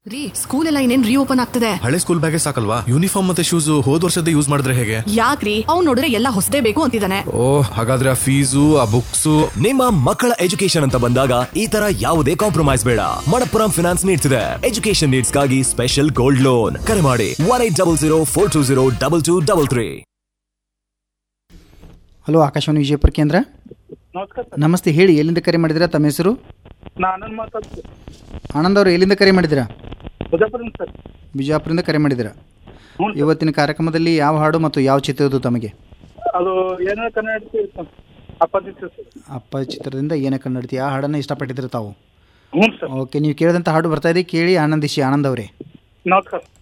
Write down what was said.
ರೀ ಸ್ಕೂಲ್ ಎಲ್ಲ ಇನ್ನೇನ್ ರೀಓಪನ್ ಆಗ್ತದೆ ಹಳೆ ಸ್ಕೂಲ್ ಬ್ಯಾಗೇ ಸಾಕಲ್ವಾ ಯೂನಿಫಾರ್ಮ್ ಮತ್ತೆ ಶೂಸ್ ಹೋದ್ ವರ್ಷದ ಯೂಸ್ ಮಾಡಿದ್ರೆ ಹೇಗೆ ಯಾಕ್ರಿ ಅವ್ನ್ ನೋಡಿದ್ರೆ ಎಲ್ಲ ಹೊಸದೇ ಬೇಕು ಅಂತಿದ್ದಾನೆ ಓ ಹಾಗಾದ್ರೆ ಆ ಫೀಸು ಆ ಬುಕ್ಸು ನಿಮ್ಮ ಮಕ್ಕಳ ಎಜುಕೇಶನ್ ಅಂತ ಬಂದಾಗ ಈ ತರ ಯಾವುದೇ ಕಾಂಪ್ರಮೈಸ್ ಬೇಡ ಮಣಪ್ಪುರಂ ಫಿನಾನ್ಸ್ ನೀಡ್ತಿದೆ ಎಜುಕೇಶನ್ ನೀಡ್ಸ್ಗಾಗಿ ಸ್ಪೆಷಲ್ ಗೋಲ್ಡ್ ಲೋನ್ ಕರೆ ಮಾಡಿ one eight double zero four two zero double two double three hello Akashvani Vijayapura ಕೇಂದ್ರ ನಮಸ್ಕಾರ ಸರ್ ನಮಸ್ತೆ ಹೇಳಿ ಎಲ್ಲಿಂದ ಕರೆ ಮಾಡಿದಿರಾ ತಮ್ಮ ಹೆಸರು ನಾ ಆನಂದ್ ಮಾತಾಡ್ತೀನಿ ಆನಂದ್ ಅವರು ಎಲ್ಲಿಂದ ಕರೆ ಮಾಡಿದಿರಾ ಬುಧಾಪುರ ಸರ್ ಬಿಜಾಪುರದಿಂದ ಕರೆ ಮಾಡಿದಿರಾ ಹ್ಞೂ ಸರ್. ಇವತ್ತಿನ ಕಾರ್ಯಕ್ರಮದಲ್ಲಿ ಯಾವ ಹಾಡು ಮತ್ತು ಯಾವ ಚಿತ್ರದ್ದು ತಮಗೆ ಅದು ಏನೋ ಕನ್ನಡ ಅಪೋಸಿಟ್ ಸರ್ ಅಪ್ಪ ಚಿತ್ರದಿಂದ ಏನ ಕನ್ನಡತಿ ಆ ಹಾಡನ್ನು ಇಷ್ಟಪಟ್ಟಿದ್ರೆ ತಾವು ಹ್ಞೂ ಸರ್ ಓಕೆ ನೀವು ಕೇಳಿದಂಥ ಹಾಡು ಬರ್ತಾ ಇದೆ ಕೇಳಿ ಆನಂದಿಸಿ ಆನಂದ್ ಅವರೇ ನಮಸ್ಕಾರ